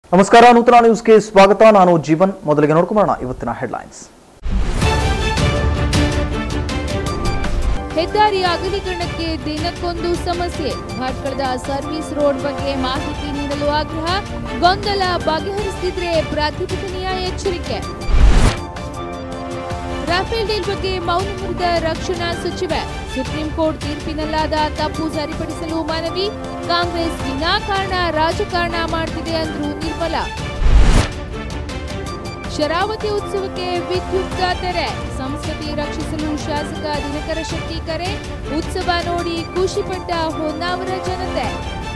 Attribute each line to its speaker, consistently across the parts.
Speaker 1: ನಮಸ್ಕಾರ ನೂತನ ನ್ಯೂಸ್ಗೆ ಸ್ವಾಗತ ನಾನು ಜೀವನ್ ಮೊದಲಿಗೆ ನೋಡ್ಕೊಂಬರೋಣ ಇವತ್ತಿನ ಹೆಡ್ಲೈನ್ಸ್
Speaker 2: ಹೆದ್ದಾರಿ ಅಗಲೀಕರಣಕ್ಕೆ ದಿನಕ್ಕೊಂದು ಸಮಸ್ಯೆ ಭಟ್ಕಳದ ಸರ್ವಿಸ್ ರೋಡ್ ಬಗ್ಗೆ ಮಾಹಿತಿ ನೀಡಲು ಆಗ್ರಹ ಗೊಂದಲ ಬಗೆಹರಿಸದಿದ್ರೆ ಪ್ರತಿಭಟನೆಯ ಎಚ್ಚರಿಕೆ ರಾಫೇಲ್ ಡೀಲ್ ಬಗ್ಗೆ ಮೌನ ಮುರಿದ ರಕ್ಷಣಾ ಸಚಿವೆ ಸುಪ್ರೀಂ ಕೋರ್ಟ್ ತೀರ್ಪಿನಲ್ಲಾದ ತಪ್ಪು ಸರಿಪಡಿಸಲು ಮನವಿ ಕಾಂಗ್ರೆಸ್ ವಿನಾಕಾರಣ ರಾಜಕಾರಣ ಮಾಡ್ತಿದೆ ಅಂದ್ರು ನಿರ್ಮಲಾ ಶರಾವತಿ ಉತ್ಸವಕ್ಕೆ ವಿದ್ಯುಕ್ತ ತೆರೆ ಸಂಸ್ಕೃತಿ ರಕ್ಷಿಸಲು ಶಾಸಕ ದಿನಕರ ಶೆಟ್ಟಿ ಕರೆ ಉತ್ಸವ ನೋಡಿ ಖುಷಿಪಟ್ಟ ಹೊನ್ನಾವರ ಜನತೆ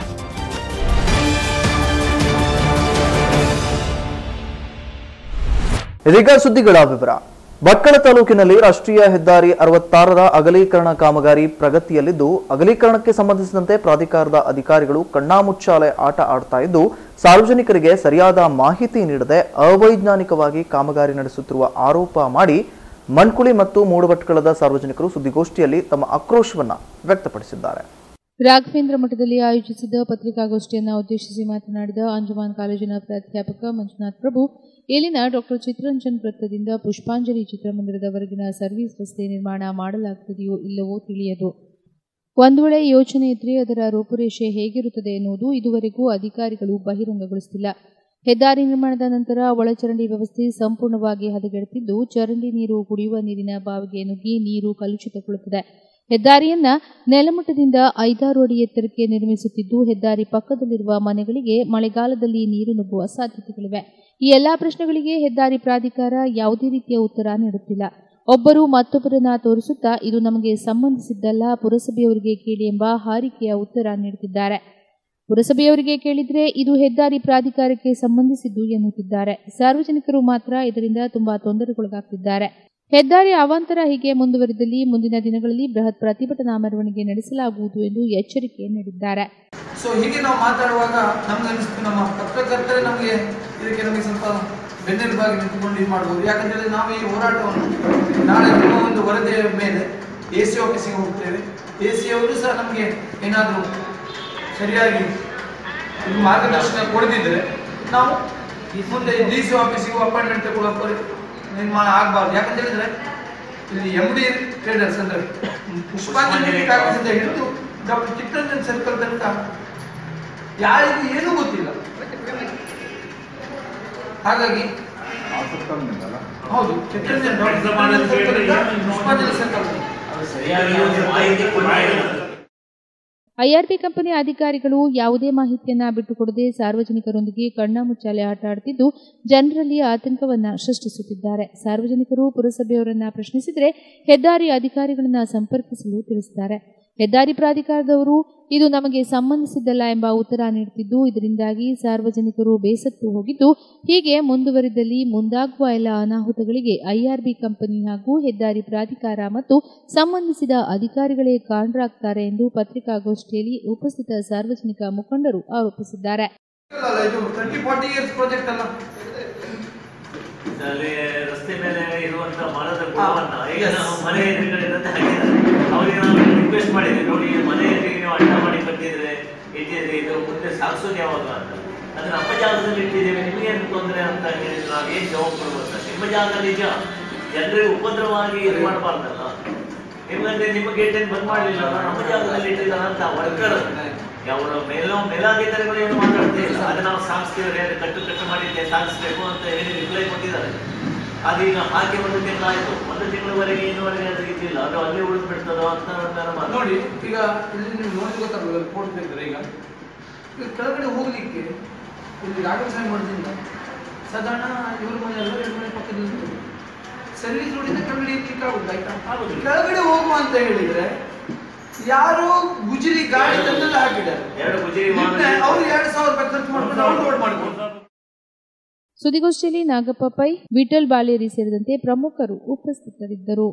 Speaker 1: ಇದೀಗ ಸುದ್ದಿಗಳ ವಿವರ ಭಟ್ಕಳ ತಾಲೂಕಿನಲ್ಲಿ ರಾಷ್ಟ್ರೀಯ ಹೆದ್ದಾರಿ ಅರವತ್ತಾರರ ಅಗಲೀಕರಣ ಕಾಮಗಾರಿ ಪ್ರಗತಿಯಲ್ಲಿದ್ದು ಅಗಲೀಕರಣಕ್ಕೆ ಸಂಬಂಧಿಸಿದಂತೆ ಪ್ರಾಧಿಕಾರದ ಅಧಿಕಾರಿಗಳು ಕಣ್ಣಾಮುಚ್ಚಾಲೆ ಆಟ ಆಡ್ತಾ ಇದ್ದು ಸಾರ್ವಜನಿಕರಿಗೆ ಸರಿಯಾದ ಮಾಹಿತಿ ನೀಡದೆ ಅವೈಜ್ಞಾನಿಕವಾಗಿ ಕಾಮಗಾರಿ ನಡೆಸುತ್ತಿರುವ ಆರೋಪ ಮಾಡಿ ಮಣ್ಕುಳಿ ಮತ್ತು ಮೂಡುಭಟ್ಕಳದ ಸಾರ್ವಜನಿಕರು ಸುದ್ದಿಗೋಷ್ಠಿಯಲ್ಲಿ ತಮ್ಮ ಆಕ್ರೋಶವನ್ನ ವ್ಯಕ್ತಪಡಿಸಿದ್ದಾರೆ
Speaker 2: ರಾಘವೇಂದ್ರ ಮಠದಲ್ಲಿ ಆಯೋಜಿಸಿದ್ದ ಪತ್ರಿಕಾಗೋಷ್ಠಿಯನ್ನು ಉದ್ದೇಶಿಸಿ ಮಾತನಾಡಿದ ಅಂಜುಮಾನ್ ಕಾಲೇಜಿನ ಪ್ರಾಧ್ಯಾಪಕ ಮಂಜುನಾಥ್ ಪ್ರಭು ಇಲ್ಲಿನ ಡಾಕ್ಟರ್ ಚಿತ್ತರಂಜನ್ ವೃತ್ತದಿಂದ ಪುಷ್ಪಾಂಜಲಿ ಚಿತ್ರಮಂದಿರದವರೆಗಿನ ಸರ್ವಿಸ್ ರಸ್ತೆ ನಿರ್ಮಾಣ ಮಾಡಲಾಗುತ್ತದೆಯೋ ಇಲ್ಲವೋ ತಿಳಿಯದು ಒಂದು ವೇಳೆ ಯೋಜನೆ ಇದ್ರೆ ಅದರ ರೂಪುರೇಷೆ ಹೇಗಿರುತ್ತದೆ ಎನ್ನುವುದು ಇದುವರೆಗೂ ಅಧಿಕಾರಿಗಳು ಬಹಿರಂಗಗೊಳಿಸಿಲ್ಲ ಹೆದ್ದಾರಿ ನಿರ್ಮಾಣದ ನಂತರ ಒಳಚರಂಡಿ ವ್ಯವಸ್ಥೆ ಸಂಪೂರ್ಣವಾಗಿ ಹದಗೆಡುತ್ತಿದ್ದು ಚರಂಡಿ ನೀರು ಕುಡಿಯುವ ನೀರಿನ ಬಾವಿಗೆ ನುಗ್ಗಿ ನೀರು ಕಲುಷಿತಗೊಳ್ಳುತ್ತದೆ ಹೆದ್ದಾರಿಯನ್ನ ನೆಲಮಟ್ಟದಿಂದ ಐದಾರು ಅಡಿ ಎತ್ತರಕ್ಕೆ ನಿರ್ಮಿಸುತ್ತಿದ್ದು ಹೆದ್ದಾರಿ ಪಕ್ಕದಲ್ಲಿರುವ ಮನೆಗಳಿಗೆ ಮಳೆಗಾಲದಲ್ಲಿ ನೀರು ನುಗ್ಗುವ ಸಾಧ್ಯತೆಗಳಿವೆ ಈ ಎಲ್ಲಾ ಪ್ರಶ್ನೆಗಳಿಗೆ ಹೆದ್ದಾರಿ ಪ್ರಾಧಿಕಾರ ಯಾವುದೇ ರೀತಿಯ ಉತ್ತರ ನೀಡುತ್ತಿಲ್ಲ ಒಬ್ಬರು ಮತ್ತೊಬ್ಬರನ್ನ ತೋರಿಸುತ್ತಾ ಇದು ನಮಗೆ ಸಂಬಂಧಿಸಿದ್ದಲ್ಲ ಪುರಸಭೆಯವರಿಗೆ ಕೇಳಿ ಎಂಬ ಹಾರಿಕೆಯ ಉತ್ತರ ನೀಡುತ್ತಿದ್ದಾರೆ ಪುರಸಭೆಯವರಿಗೆ ಕೇಳಿದ್ರೆ ಇದು ಹೆದ್ದಾರಿ ಪ್ರಾಧಿಕಾರಕ್ಕೆ ಸಂಬಂಧಿಸಿದ್ದು ಎನ್ನುತ್ತಿದ್ದಾರೆ ಸಾರ್ವಜನಿಕರು ಮಾತ್ರ ಇದರಿಂದ ತುಂಬಾ ತೊಂದರೆಗೊಳಗಾಗ್ತಿದ್ದಾರೆ ಹೆದ್ದಾರಿ ಅವಾಂತರ ಹೀಗೆ ಮುಂದುವರಿದಲ್ಲಿ ಮುಂದಿನ ದಿನಗಳಲ್ಲಿ ಬೃಹತ್ ಪ್ರತಿಭಟನಾ ಮೆರವಣಿಗೆ ನಡೆಸಲಾಗುವುದು ಎಂದು ಎಚ್ಚರಿಕೆ ನೀಡಿದ್ದಾರೆ
Speaker 3: ಸೊ ಹೀಗೆ ನಾವು ಮಾತಾಡುವಾಗ ನಮ್ಗೆ ಅನಿಸ್ತು ನಮ್ಮ ಪತ್ರಕರ್ತರೇ ನಮಗೆ ಇದಕ್ಕೆ ನಮಗೆ ಸ್ವಲ್ಪ ಬೆನ್ನೆಲುಬಾಗಿ ನಿಂತುಕೊಂಡು ಇದು ಮಾಡ್ಬೋದು ಯಾಕಂತೇಳಿ ನಾವು ಈ ಹೋರಾಟವನ್ನು ನಾಳೆ ನಿಮ್ಮ ಒಂದು ವರದಿಯ ಮೇಲೆ ಎ ಸಿ ಆಫೀಸಿಗೆ ಹೋಗ್ತೇವೆ ಎ ಸಿ ಅವರು ಸಹ ನಮಗೆ ಏನಾದರೂ ಸರಿಯಾಗಿ ಇದು ಮಾರ್ಗದರ್ಶನ ಕೊಡದಿದ್ರೆ ನಾವು ಮುಂದೆ ಡಿ ಸಿ ಆಫೀಸಿಗೂ ಅಪಾಯಿಂಟ್ಮೆಂಟ್ ತಗೊಳ್ಳೋ ನಿರ್ಮಾಣ ಆಗಬಾರ್ದು ಯಾಕಂತ ಹೇಳಿದ್ರೆ ಇಲ್ಲಿ ಎಮ್ ಡಿ ಟ್ರೇಡರ್ಸ್ ಅಂದ್ರೆ ಪುಷ್ಪಾಂಜಲಿ ಟಾಕೀಸ್ ಅಂತ ಹಿಡಿದು ಡಾಕ್ಟರ್ ಚಿತ್ತರಂಜನ್ ಸರ್ಕಲ್ ತನಕ ಯಾರಿಗೂ ಏನೂ ಗೊತ್ತಿಲ್ಲ ಹಾಗಾಗಿ ಹೌದು ಚಿತ್ತರಂಜನ್ ಡಾಕ್ಟರ್ ಚಿತ್ತರಂಜನ್ ಸರ್ಕಲ್ ಇಂದ ಪುಷ್ಪಾಂಜಲಿ ಸರ್ಕಲ್ ತನಕ.
Speaker 2: ಐಆರ್ಬಿ ಕಂಪನಿ ಅಧಿಕಾರಿಗಳು ಯಾವುದೇ ಮಾಹಿತಿಯನ್ನ ಬಿಟ್ಟುಕೊಡದೆ ಸಾರ್ವಜನಿಕರೊಂದಿಗೆ ಕಣ್ಣಾಮುಚ್ಚಾಲೆ ಆಟ ಆಡುತ್ತಿದ್ದು ಜನರಲ್ಲಿ ಆತಂಕವನ್ನ ಸೃಷ್ಟಿಸುತ್ತಿದ್ದಾರೆ ಸಾರ್ವಜನಿಕರು ಪುರಸಭೆಯವರನ್ನ ಪ್ರಶ್ನಿಸಿದರೆ ಹೆದ್ದಾರಿ ಅಧಿಕಾರಿಗಳನ್ನ ಸಂಪರ್ಕಿಸಲು ತಿಳಿಸಿದ್ದಾರೆ ಹೆದ್ದಾರಿ ಪ್ರಾಧಿಕಾರದವರು ಇದು ನಮಗೆ ಸಂಬಂಧಿಸಿದ್ದಲ್ಲ ಎಂಬ ಉತ್ತರ ನೀಡುತ್ತಿದ್ದು ಇದರಿಂದಾಗಿ ಸಾರ್ವಜನಿಕರು ಬೇಸತ್ತು ಹೋಗಿದ್ದು ಹೀಗೆ ಮುಂದುವರಿದಲ್ಲಿ ಮುಂದಾಗುವ ಎಲ್ಲ ಅನಾಹುತಗಳಿಗೆ ಐಆರ್ಬಿ ಕಂಪನಿ ಹಾಗೂ ಹೆದ್ದಾರಿ ಪ್ರಾಧಿಕಾರ ಮತ್ತು ಸಂಬಂಧಿಸಿದ ಅಧಿಕಾರಿಗಳೇ ಕಾರಣರಾಗ್ತಾರೆ ಎಂದು ಪತ್ರಿಕಾಗೋಷ್ಠಿಯಲ್ಲಿ ಉಪಸ್ಥಿತ ಸಾರ್ವಜನಿಕ ಮುಖಂಡರು ಆರೋಪಿಸಿದ್ದಾರೆ
Speaker 3: ಅಲ್ಲ ಇದು ಟ್ವೆಂಟಿ ಫಾರ್ಟಿ ಇಯರ್ಸ್ ಪ್ರಾಜೆಕ್ಟ್ ಅಲ್ಲ
Speaker 4: ಅಲ್ಲಿ ರಸ್ತೆ ಮೇಲೆ ಇರುವಂತ ಮರದ ಗುಣವನ್ನ ಈಗ ನಾವು ಮನೆ ಎದುರುಗಡೆ ಇರುತ್ತೆ ಹಾಕಿದ್ದಾರೆ ಅವರಿಗೆ ನಾವು ರಿಕ್ವೆಸ್ಟ್ ಮಾಡಿದ್ವಿ ನೋಡಿ ಮನೆ ಎದುರಿಗೆ ನೀವು ಅಡ್ಡ ಮಾಡಿ ಕಟ್ಟಿದ್ರೆ ಇಟ್ಟಿದ್ರೆ ಇದು ಮುಂದೆ ಸಾಗಿಸೋದು ಯಾವಾಗ ಅಂತ ಅದು ನಮ್ಮ ಜಾಗದಲ್ಲಿ ಇಟ್ಟಿದ್ದೇವೆ ನಿಮಗೇನು ತೊಂದರೆ ಅಂತ ಹೇಳಿದ್ರೆ ನಾವು ಏನ್ ಜವಾಬ್ ಕೊಡ್ಬೇಕು ನಿಮ್ಮ ಜಾಗ ನಿಜ ಜನರಿಗೆ ಉಪದ್ರವವಾಗಿ ಇದು ಮಾಡಬಾರ್ದಲ್ಲ ನಿಮ್ಗಂದ್ರೆ ನಿಮ್ಮ ಗೇಟ್ ಏನು ಬಂದ್ ಮಾಡಲಿಲ್ಲ ನಮ್ಮ ಜಾಗದಲ್ಲಿ ಇಟ್ಟಿದ್ದಾರೆ ಅಂತ ವರ್ಕರ್ ಅವರ ಮೇಲೋ ಮೇಲಾಧಿಕಾರಿಗಳು ಏನು ಮಾತಾಡ್ತಾ ಇಲ್ಲ ಅದು ನಾವು ಸಾಗಿಸ್ತೀವಿ ಹೇಳಿ ಕಟ್ಟು ಕಟ್ಟು ಮಾಡಿದ್ದೆ ಸಾಗಿಸ್ಬೇಕು ಅಂತ ಹೇಳಿ ರಿಪ್ಲೈ ಕೊಟ್ಟಿದ್ದಾರೆ ಅದೀಗ ಹಾಕಿ ಒಂದು ತಿಂಗಳಾಯ್ತು ಒಂದು ತಿಂಗಳವರೆಗೆ ಇನ್ನುವರೆಗೆ ಅದು ಇದ್ದಿಲ್ಲ ಅದು ಅಲ್ಲಿ ಉಳಿದು ಬಿಡ್ತದೋ ಅಂತ ನನ್ನ ಮಾತು.
Speaker 3: ನೋಡಿ ಈಗ ಇಲ್ಲಿ ನೀವು ನೋಡಿ ಗೊತ್ತಾಗ್ತದೆ ರಿಪೋರ್ಟ್ ತೆಗೆದ್ರೆ ಈಗ ಈಗ ಕೆಳಗಡೆ ಹೋಗ್ಲಿಕ್ಕೆ ಇಲ್ಲಿ ರಾಘವಸ್ವಾಮಿ ಮಠದಿಂದ ಸಾಧಾರಣ ಇವ್ರ ಮನೆ ಅಲ್ಲ ಎರಡು ಮನೆ ಪಕ್ಕದಲ್ಲಿ ಸರ್ವಿಸ್ ರೋಡಿಂದ ಕೆಳಗಡೆ ಇರ್ಲಿಕ್ಕೆ ಆಗುದು ಆಯ್ತಾ
Speaker 4: ಆಗುದು.
Speaker 3: ಕೆಳಗಡೆ ಹೋಗುವ ಅಂತ ಹೇಳಿದ್ರೆ ಯಾರೋ ಗುಜರಿ ಗಾಡಿ ತಂದೆಲ್ಲ ಹಾಕಿದ್ದಾರೆ
Speaker 4: ಎರಡು ಗುಜರಿ
Speaker 3: ನಿನ್ನೆ ಅವ್ರು ಎರಡು ಸಾವಿರ ರೂಪಾಯಿ ಖರ್ಚು ಮಾಡ್ಕೊಂಡು ಅವ್ರು ರೋಡ್ ಮಾಡ್ಕೊಂಡು
Speaker 2: ಸುದ್ದಿಗೋಷ್ಠಿಯಲ್ಲಿ ನಾಗಪ್ಪ ಪೈ ವಿಠಲ್ ಬಾಳೇರಿ ಸೇರಿದಂತೆ ಪ್ರಮುಖರು ಉಪಸ್ಥಿತರಿದ್ದರು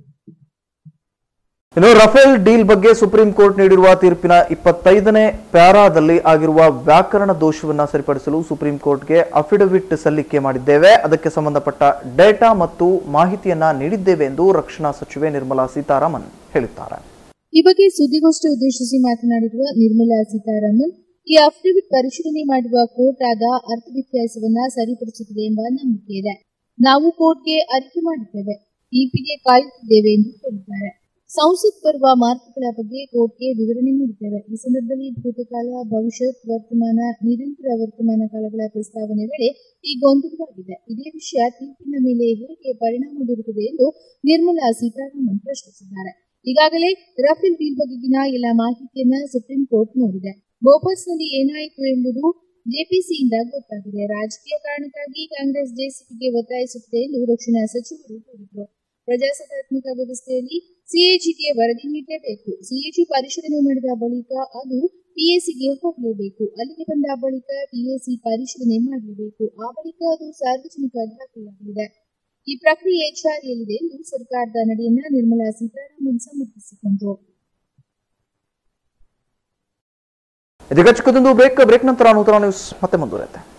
Speaker 1: ಇನ್ನು ರಫೇಲ್ ಡೀಲ್ ಬಗ್ಗೆ ಸುಪ್ರೀಂ ಕೋರ್ಟ್ ನೀಡಿರುವ ತೀರ್ಪಿನ ಇಪ್ಪತ್ತೈದನೇ ಪ್ಯಾರಾದಲ್ಲಿ ಆಗಿರುವ ವ್ಯಾಕರಣ ದೋಷವನ್ನ ಸರಿಪಡಿಸಲು ಸುಪ್ರೀಂ ಕೋರ್ಟ್ಗೆ ಅಫಿಡವಿಟ್ ಸಲ್ಲಿಕೆ ಮಾಡಿದ್ದೇವೆ ಅದಕ್ಕೆ ಸಂಬಂಧಪಟ್ಟ ಡೇಟಾ ಮತ್ತು ಮಾಹಿತಿಯನ್ನ ನೀಡಿದ್ದೇವೆ ಎಂದು ರಕ್ಷಣಾ ಸಚಿವೆ ನಿರ್ಮಲಾ ಸೀತಾರಾಮನ್ ಹೇಳಿದ್ದಾರೆ
Speaker 2: ಈ ಬಗ್ಗೆ ಸುದ್ದಿಗೋಷ್ಠಿ ಉದ್ದೇಶಿಸಿ ಮಾತನಾಡಿರುವ ನಿರ್ಮಲಾ ಸೀತಾರಾಮನ್ ಈ ಅಫಿಡವಿಟ್ ಪರಿಶೀಲನೆ ಮಾಡುವ ಕೋರ್ಟ್ ಆದ ಅರ್ಥ ವ್ಯತ್ಯಾಸವನ್ನ ಸರಿಪಡಿಸುತ್ತದೆ ಎಂಬ ನಂಬಿಕೆ ಇದೆ ನಾವು ಕೋರ್ಟ್ಗೆ ಅರಿಕೆ ಮಾಡಿದ್ದೇವೆ ತೀರ್ಪಿಗೆ ಕಾಯುತ್ತಿದ್ದೇವೆ ಎಂದು ಹೇಳಿದ್ದಾರೆ ಸಂಸತ್ ಬರುವ ಮಾರ್ಗಗಳ ಬಗ್ಗೆ ಕೋರ್ಟ್ಗೆ ವಿವರಣೆ ನೀಡಿದ್ದೇವೆ ಈ ಸಂದರ್ಭದಲ್ಲಿ ಭೂತಕಾಲ ಭವಿಷ್ಯತ್ ವರ್ತಮಾನ ನಿರಂತರ ವರ್ತಮಾನ ಕಾಲಗಳ ಪ್ರಸ್ತಾವನೆ ವೇಳೆ ಈ ಗೊಂದಲವಾಗಿದೆ ಇದೇ ವಿಷಯ ತೀರ್ಪಿನ ಮೇಲೆ ಹೇಗೆ ಪರಿಣಾಮ ಬೀರುತ್ತದೆ ಎಂದು ನಿರ್ಮಲಾ ಸೀತಾರಾಮನ್ ಪ್ರಶ್ನಿಸಿದ್ದಾರೆ ಈಗಾಗಲೇ ರಫೇಲ್ ಡೀಲ್ ಬಗೆಗಿನ ಎಲ್ಲ ಮಾಹಿತಿಯನ್ನ ಸುಪ್ರೀಂ ಕೋರ್ಟ್ ನೋಡಿದೆ ಬೋಪಸ್ನಲ್ಲಿ ಏನಾಯಿತು ಎಂಬುದು ಜೆಪಿಸಿಯಿಂದ ಗೊತ್ತಾಗಿದೆ ರಾಜಕೀಯ ಕಾರಣಕ್ಕಾಗಿ ಕಾಂಗ್ರೆಸ್ ಜೆಸಿಪಿಗೆ ಒತ್ತಾಯಿಸುತ್ತಿದೆ ಎಂದು ರಕ್ಷಣಾ ಸಚಿವರು ಹೇಳಿದರು ಪ್ರಜಾಸತ್ತಾತ್ಮಕ ವ್ಯವಸ್ಥೆಯಲ್ಲಿ ಸಿಎಜಿಗೆ ವರದಿ ನೀಡಲೇಬೇಕು ಸಿಎಜಿ ಪರಿಶೀಲನೆ ಮಾಡಿದ ಬಳಿಕ ಅದು ಪಿಎಸಿಗೆ ಹೋಗಲೇಬೇಕು ಅಲ್ಲಿಗೆ ಬಂದ ಬಳಿಕ ಪಿಎಸಿ ಪರಿಶೀಲನೆ ಮಾಡಲೇಬೇಕು ಆ ಬಳಿಕ ಅದು ಸಾರ್ವಜನಿಕ ದಾಖಲಾಗಲಿದೆ ಈ ಪ್ರಕ್ರಿಯೆ ಜಾರಿಯಲ್ಲಿದೆ ಎಂದು ಸರ್ಕಾರದ ನಡೆಯನ್ನ ನಿರ್ಮಲಾ ಸೀತಾರಾಮನ್ ಸಮರ್ಥಿಸಿಕೊಂಡರು
Speaker 1: ಇದೀಗ ಚಿಕ್ಕದೊಂದು ಬ್ರೇಕ್ ಬ್ರೇಕ್ ನಂತರ ನೂತನ ನ್ಯೂಸ್ ಮತ್ತೆ ಮುಂದುವರೆಯುತ್ತೆ